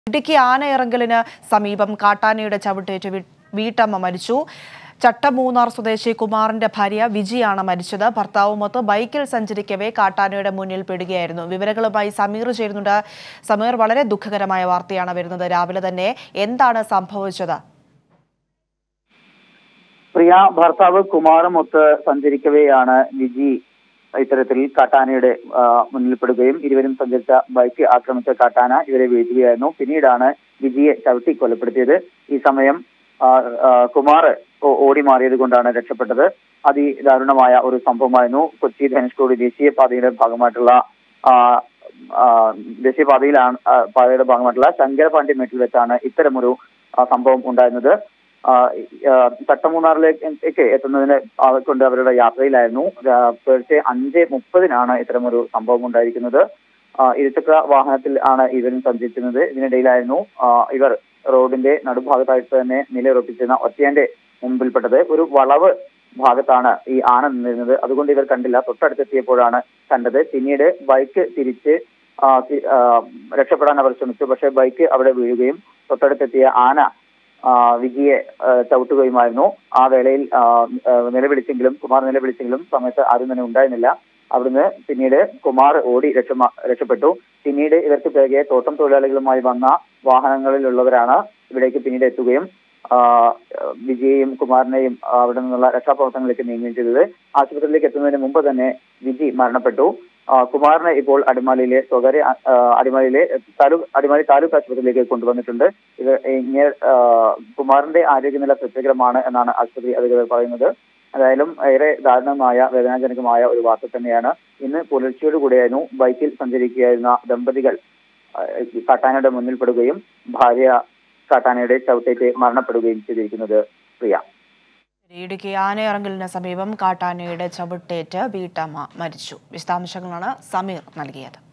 ഇടുക്കി ആനയിറങ്കലിന് സമീപം കാട്ടാനയുടെ ചവിട്ടേറ്റ് വീ- വീട്ടമ്മ മരിച്ചു ചട്ടമൂന്നാർ സ്വദേശി കുമാറിന്റെ ഭാര്യ വിജിയാണ് മരിച്ചത് ഭർത്താവുമൊത്ത് ബൈക്കിൽ സഞ്ചരിക്കവേ കാട്ടാനയുടെ മുന്നിൽ പെടുകയായിരുന്നു വിവരങ്ങളുമായി സമീർ ചേരുന്നുണ്ട് സമീർ വളരെ ദുഃഖകരമായ വാർത്തയാണ് വരുന്നത് രാവിലെ തന്നെ എന്താണ് സംഭവിച്ചത് പ്രിയ ഭർത്താവ് കുമാറുമൊത്ത് സഞ്ചരിക്കവെയാണ് വിജി ഇത്തരത്തിൽ കാട്ടാനയുടെ ആ, മുന്നിൽപ്പെടുകയും ഇരുവരും സഞ്ചരിച്ച ബൈക്ക് ആക്രമിച്ച കാട്ടാന ഇവരെ വീഴ്ത്തുകയായിരുന്നു പിന്നീടാണ് വിജിയെ ചവിട്ടി കൊലപ്പെടുത്തിയത് ഈ സമയം ആ, ആ, കുമാർ ഓ- ഓടി മാറിയത് കൊണ്ടാണ് രക്ഷപ്പെട്ടത് അതിദാരുണമായ ഒരു സംഭവമായിരുന്നു കൊച്ചി ധനുഷ്കോടി ദേശീയപാതയുടെ ഭാഗമായിട്ടുള്ള ആ, ആ, ദേശീയപാതയിലാണ് ആ, പാതയുടെ ഭാഗമായിട്ടുള്ള ശങ്കരപാണ്ഡ്യ മേട്ടിൽ വെച്ചാണ് ഇത്തരമൊരു ആ, സംഭവം ഉണ്ടായിരുന്നത് ആ, ആ, ചട്ടമൂന്നാറിലേക്ക് എത്തുന്നതിന് ആ, കൊണ്ട് അവരുടെ യാത്രയിലായിരുന്നു ആ, പുലർച്ചെ അഞ്ച് മുപ്പതിനാണ് ഇത്തരമൊരു സംഭവം ഉണ്ടായിരിക്കുന്നത് ആ, ഇരുചക്ര വാഹനത്തിൽ ആണ് ഇവരും സഞ്ചരിച്ചിരുന്നത് ഇതിനിടയിലായിരുന്നു ആ, ഇവർ റോഡിന്റെ നടുഭാഗത്തായിട്ട് തന്നെ നിലയുറപ്പിച്ചിരുന്ന ഒറ്റയന്റെ മുമ്പിൽപ്പെട്ടത് ഒരു വളവ് ഭാഗത്താണ് ഈ ആന നിന്നിരുന്നത് അതുകൊണ്ട് ഇവർ കണ്ടില്ല തൊട്ടടുത്തെത്തിയപ്പോഴാണ് കണ്ടത് പിന്നീട് ബൈക്ക് തിരിച്ച് ആ, തി- ആ, രക്ഷപ്പെടാൻ അവർ ശ്രമിച്ചു പക്ഷേ ബൈക്ക് അവിടെ വീഴുകയും തൊട്ടടുത്തെത്തിയ ആന ആ, വിജിയെ ആ, ചവിട്ടുകയുമായിരുന്നു ആ വേളയിൽ ആ, ആ, നിലവിളിച്ചെങ്കിലും കുമാർ നിലവിളിച്ചെങ്കിലും സമയത്ത് ആരും തന്നെ ഉണ്ടായിരുന്നില്ല അവിടുന്ന് പിന്നീട് കുമാർ ഓടി രക്ഷമ രക്ഷപ്പെട്ടു പിന്നീട് ഇവർക്ക് പിറകെ തോട്ടം തൊഴിലാളികളുമായി വന്ന വാഹനങ്ങളിലുള്ളവരാണ് ഇവിടേക്ക് പിന്നീട് എത്തുകയും ആ, വിജിയെയും കുമാറിനെയും ആ, അവിടെ നിന്നുള്ള രക്ഷാപ്രവർത്തനങ്ങളിലേക്ക് നീങ്ങുകയും ചെയ്തത് ആശുപത്രിയിലേക്ക് എത്തുന്നതിന് മുമ്പ് തന്നെ വിജി മരണപ്പെട്ടു ആ, കുമാറിനെ ഇപ്പോൾ അടിമാലിയിലെ സ്വകാര്യ ആ, അടിമാലിയിലെ താലൂക്ക് അടിമാലി താലൂക്ക് ആശുപത്രിയിലേക്ക് കൊണ്ടുവന്നിട്ടുണ്ട് ഇത് ഇങ്ങനെ ആ, കുമാറിന്റെ ആരോഗ്യനില തൃപ്തികരമാണ് എന്നാണ് ആശുപത്രി അധികൃതർ പറയുന്നത് ഏതായാലും ഏറെ ദാരുണമായ വേദനാജനകമായ ഒരു വാർത്ത തന്നെയാണ് ഇന്ന് പുലർച്ചയോടുകൂടിയായിരുന്നു ബൈക്കിൽ സഞ്ചരിക്കുകയായിരുന്ന ദമ്പതികൾ ആ, കാട്ടാനയുടെ മുന്നിൽപ്പെടുകയും ഭാര്യ കാട്ടാനയുടെ ചവിട്ടേറ്റ് മരണപ്പെടുകയും ചെയ്തിരിക്കുന്നത് പ്രിയ ഇടുക്കി ആനയിറങ്കലിന് സമീപം കാട്ടാനയുടെ ചവിട്ടേറ്റ് വീട്ടമ്മ മരിച്ചു വിശദാംശങ്ങളാണ് സമീർ നൽകിയത്